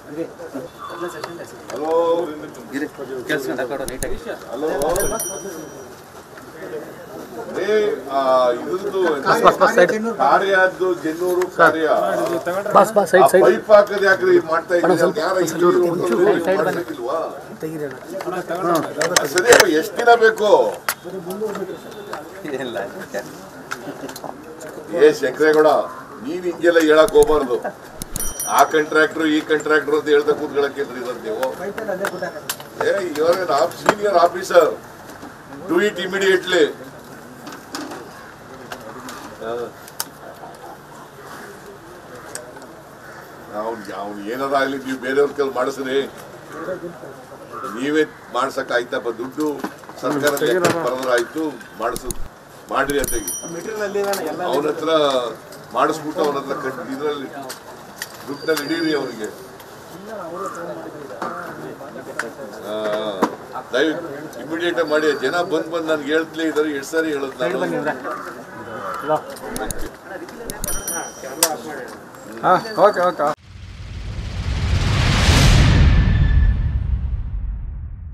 Hello hello ಏ ಆ, ಇದ್ರದ್ದು ಕಾರ್ಯದ್ದು ಜನ್ನೂರು ಕಾರ್ಯ bus bus side side pipe ಹಾಕದ್ ಯಾಕ್ರಿ ಇದ್ ಮಾಡ್ತಾ ಇದ್ದೀರಿ ಅದ್ ಯಾರ ಇಂಜಿನಿಯರ್ ಹುಡ್ಗರು ಮಾಡ್ಬೇಕಿಲ್ವಾ? ಸರಿಯಪ್ಪ ಎಷ್ಟ್ ದಿನ ಬೇಕು ಏ ಶಂಕರೇಗೌಡ ನೀನ್ ಹಿಂಗೆಲ್ಲ ಹೇಳಕ್ ಹೋಗ್ಬಾರ್ದು ಆ ಕಾಂಟ್ರಾಕ್ಟರ್ ಈ ಕಾಂಟ್ರಾಕ್ಟರ್ ಅಂತ ಹೇಳ್ತಾ ಕೂತ್ಕೊಳ್ಳೋಕೆ ನೀವು ಏ ಇವರ್ senior officer do it immediately ಅವ್ನು ಅವ್ನು ಏನಾರ ಆಗ್ಲಿ ನೀವು ಬೇರೆಯವ್ರ ಕೈಲಿ ಮಾಡಿಸ್ರಿ ನೀವೇ ಮಾಡ್ಸಕ್ ಆಯ್ತಪ್ಪ ದುಡ್ಡು ಸರ್ಕಾರ ಬರೋದ್ರ ಆಯ್ತು ಮಾಡಿಸು ಮಾಡ್ರಿ ಅಂತ ಅವನ ಹತ್ರ ಮಾಡಿಸ್ಬಿಟ್ಟು ಅವನ ಹತ್ರ ಕಟ್ ಇದ್ರಲ್ಲಿ ದುಡ್ಡಲ್ಲಿ ಹಿಡೀರಿ ಅವನಿಗೆ ದಯವಿಟ್ಟು ಇಮಿಡಿಯೇಟ್ ಮಾಡಿ ಜನ ಬಂದ್ ಬಂದ್ ನನ್ಗೆ ಹೇಳ್ತಲೇ ಇದಾರೆ ಎಷ್ಟು ಸಾರಿ ಹೇಳೋದು ನಾನು ಹಾಂ ಓಕೆ ಓಕೆ